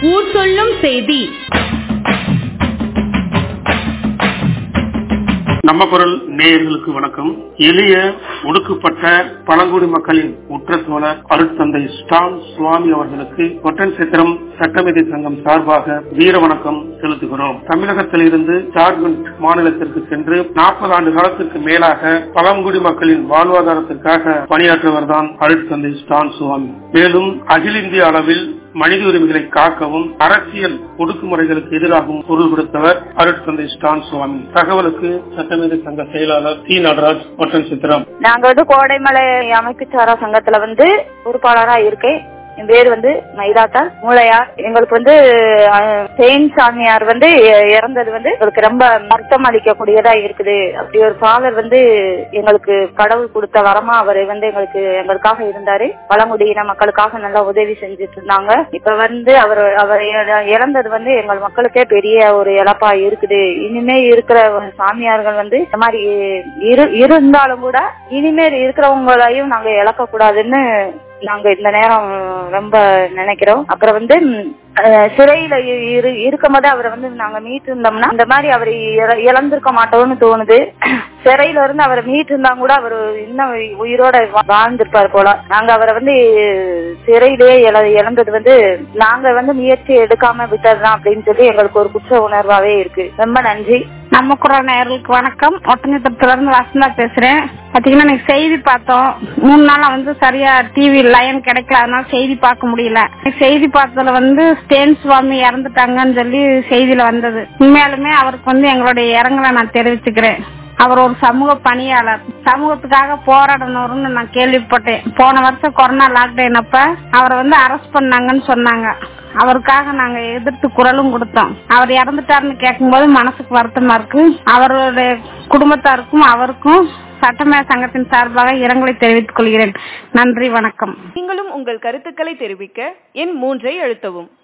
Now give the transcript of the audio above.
ஊர் சொல்லும் செய்தி நம்ம குரல் நேயர்களுக்கு வணக்கம் எளிய ஒடுக்கப்பட்ட பழங்குடி மக்களின் உற்ற தோழர் அருட்தந்தை ஸ்டான் சுவாமி அவர்களுக்கு ஒட்டன்சித்திரம் சட்டமேதை சங்கம் சார்பாக வீர வணக்கம் செலுத்துகிறோம் தமிழகத்தில் இருந்து ஜார்க்கண்ட் மாநிலத்திற்கு சென்று நாற்பது ஆண்டு காலத்திற்கு மேலாக பழங்குடி மக்களின் வாழ்வாதாரத்திற்காக பணியாற்றுவர் தான் அருட்தந்தை ஸ்டான் சுவாமி மேலும் அகில இந்திய அளவில் மனித உரிமைகளை காக்கவும் அரசியல் ஒடுக்குமுறைகளுக்கு எதிராகவும் பொருள் கொடுத்தவர் அருட்தந்தை ஸ்டான் சுவாமி தகவலுக்கு சட்டமேதை சங்க செயலாளர் சி நடராஜ் ஒட்டன் சித்திரம் நாங்க வந்து கோடைமலை அமைப்புச்சாரா சங்கத்துல வந்து பொறுப்பாளரா இருக்கேன் என் பேர் வந்து மைதாத்தா மூளையார் எங்களுக்கு வந்து அஹ், செயின் சாமியார் வந்து இ- இறந்தது வந்து எங்களுக்கு ரொம்ப வருத்தம் அளிக்கக்கூடியதா இருக்குது அப்படி ஒரு ஃபாதர் வந்து எங்களுக்கு கடவுள் கொடுத்த வரமா அவர் வந்து எங்களுக்கு எங்களுக்காக இருந்தாரு பழங்குடியின மக்களுக்காக நல்லா உதவி செஞ்சுட்டு இருந்தாங்க இப்ப வந்து அவர் அவர் இற- இறந்தது வந்து எங்கள் மக்களுக்கே பெரிய ஒரு இழப்பா இருக்குது இனிமே இருக்கிற சாமியார்கள் வந்து இந்த மாதிரி இரு இருந்தாலும் கூட இனிமேல் இருக்கிறவங்களையும் நாங்க இழக்க கூடாதுன்னு நாங்க இந்த நேரம் ரொம்ப நினைக்கிறோம் அப்புறம் வந்து ம், அஹ், சிறையில இ- இரு இருக்கும் போது அவரை வந்து நாங்க மீட்டு இருந்தோம்னா இந்த மாதிரி அவர் இழ- இழந்திருக்க மாட்டோம்னு தோணுது சிறையில இருந்து அவரை மீட்டு இருந்தா கூட அவர் இன்னும் உயிரோட வா- வாழ்ந்திருப்பார் போல நாங்க அவரை வந்து சிறையிலேயே இழ- இழந்தது வந்து நாங்க வந்து முயற்சி எடுக்காம விட்டதுதான் அப்படின்னு சொல்லி எங்களுக்கு ஒரு குற்ற உணர்வாவே இருக்கு ரொம்ப நன்றி நம்ம குரல் நேயர்களுக்கு வணக்கம் ஒட்டஞ்சத்திரத்துல இருந்து வசந்தா பேசுறேன் பாத்தீங்கன்னா இன்னைக்கு செய்தி பார்த்தோம் மூணு நாளா வந்து சரியா டிவி லைன் கிடைக்கல அதனால செய்தி பார்க்க முடியல இன்னைக்கு செய்தி பார்த்ததுல வந்து ஸ்டேன் சுவாமி இறந்துட்டாங்கன்னு சொல்லி செய்தியில வந்தது உண்மையாலுமே அவருக்கு வந்து எங்களுடைய இரங்கலை நான் தெரிவிச்சுக்கிறேன் அவர் ஒரு சமூக பணியாளர் சமூகத்துக்காக போராடணும்னு நான் கேள்விப்பட்டேன் போன வருஷம் கொரோனா லாக்டவுன் அப்ப அவரை வந்து அரெஸ்ட் பண்ணாங்கன்னு சொன்னாங்க அவருக்காக நாங்க எதிர்த்து குரலும் கொடுத்தோம் அவர் இறந்துட்டாருன்னு கேட்கும்போது மனசுக்கு வருத்தமா இருக்கு அவருடைய குடும்பத்தாருக்கும் அவருக்கும் சட்டமேல சங்கத்தின் சார்பாக இரங்கலை தெரிவித்துக் கொள்கிறேன் நன்றி வணக்கம் நீங்களும் உங்கள் கருத்துக்களை தெரிவிக்க எண் மூன்றை அழுத்தவும்